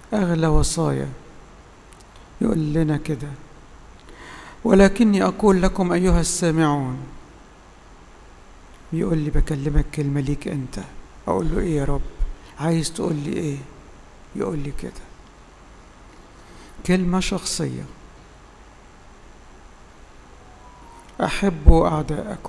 أغلى وصايا يقول لنا كده ولكني أقول لكم أيها السامعون بيقول لي بكلمك كلمة ليك أنت أقول له إيه يا رب عايز تقول لي إيه يقول لي كده كلمة شخصية أحبوا أعداءكم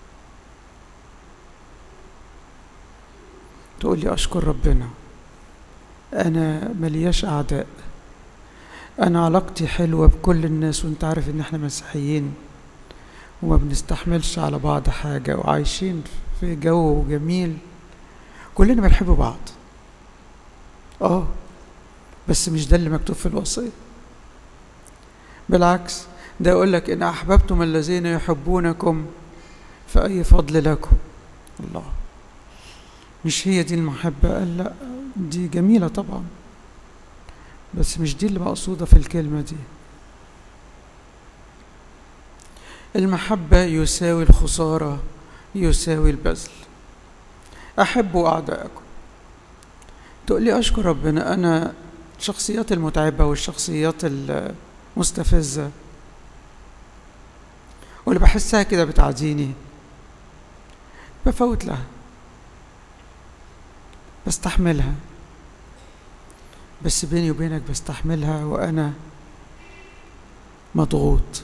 تقول لي أشكر ربنا أنا ملياش أعداء أنا علاقتي حلوة بكل الناس وأنت عارف إن إحنا مسيحيين وما بنستحملش على بعض حاجة وعايشين في جو جميل كلنا بنحب بعض اه بس مش ده اللي مكتوب في الوصية بالعكس ده يقول لك إن أحببتم الذين يحبونكم فأي فضل لكم الله مش هي دي المحبة قال لا دي جميلة طبعا بس مش دي اللي مقصودة في الكلمة دي المحبة يساوي الخسارة يساوي البذل أحبوا أعداءكم تقول لي أشكر ربنا أنا الشخصيات المتعبة والشخصيات المستفزة واللي بحسها كده بتعديني بفوت لها بستحملها بس بيني وبينك بستحملها وأنا مضغوط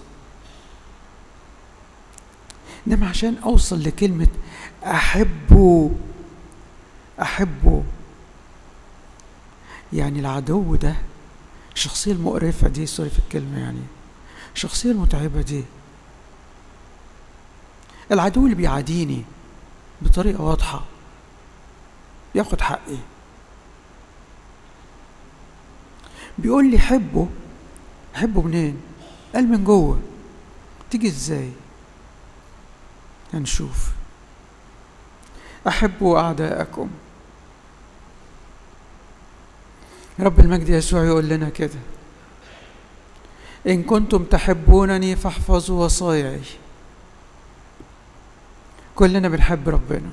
إنما عشان أوصل لكلمة أحبه أحبه يعني العدو ده الشخصية المقرفة دي سوري في الكلمة يعني الشخصية المتعبة دي العدو اللي بيعاديني بطريقة واضحة ياخد حقي بيقول لي حبه حبه منين قال من جوه تيجي ازاي هنشوف احبوا اعداءكم رب المجد يسوع يقول لنا كده ان كنتم تحبونني فاحفظوا وصاياي كلنا بنحب ربنا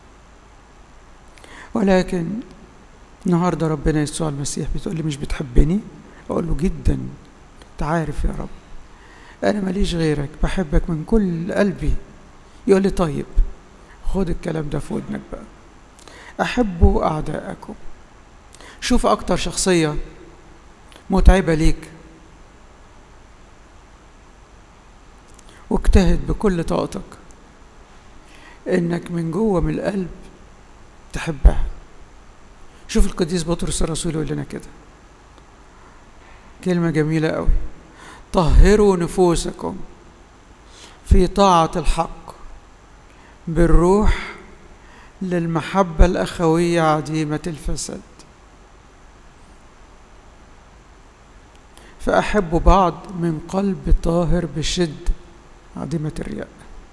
ولكن النهارده ربنا يسوع المسيح بتقول لي مش بتحبني اقول له جدا انت عارف يا رب انا ماليش غيرك بحبك من كل قلبي يقول لي طيب خد الكلام ده في ودنك بقى احبوا اعداءكم شوف اكتر شخصيه متعبه ليك واجتهد بكل طاقتك انك من جوه من القلب تحبها شوف القديس بطرس الرسول يقول لنا كده كلمة جميلة قوي طهروا نفوسكم في طاعة الحق بالروح للمحبة الأخوية عديمة الفساد فأحبوا بعض من قلب طاهر بشد عديمة الرياء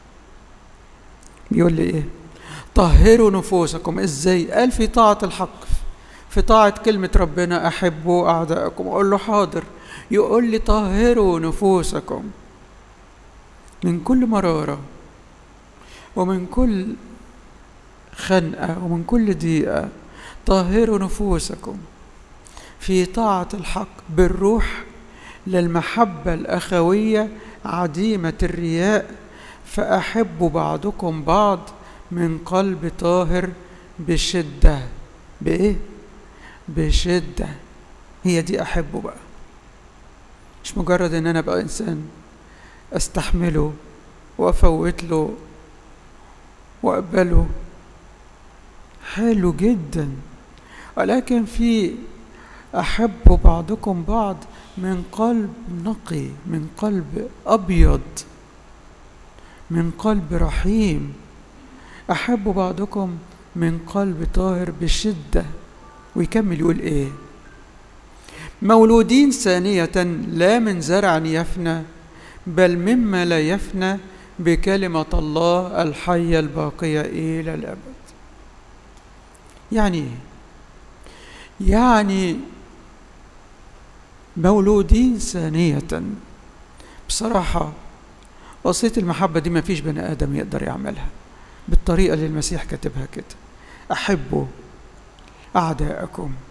بيقول لي إيه طهروا نفوسكم ازاي قال في طاعة الحق في طاعة كلمة ربنا أحبوا أعداءكم أقول له حاضر يقول لي طهروا نفوسكم من كل مرارة ومن كل خنقة ومن كل ضيقة طهروا نفوسكم في طاعة الحق بالروح للمحبة الأخوية عديمة الرياء فأحبوا بعضكم بعض من قلب طاهر بشدة بإيه؟ بشدة هي دي أحبه بقى مش مجرد إن أنا بقى إنسان أستحمله وأفوت له وأقبله حلو جدا ولكن في أحبوا بعضكم بعض من قلب نقي من قلب أبيض من قلب رحيم أحب بعضكم من قلب طاهر بشدة ويكمل يقول إيه مولودين ثانية لا من زرع يفنى بل مما لا يفنى بكلمة الله الحية الباقية إلى الأبد يعني إيه؟ يعني مولودين ثانية بصراحة وصية المحبة دي ما فيش بني آدم يقدر يعملها بالطريقة اللي المسيح كاتبها كده أحبوا أعداءكم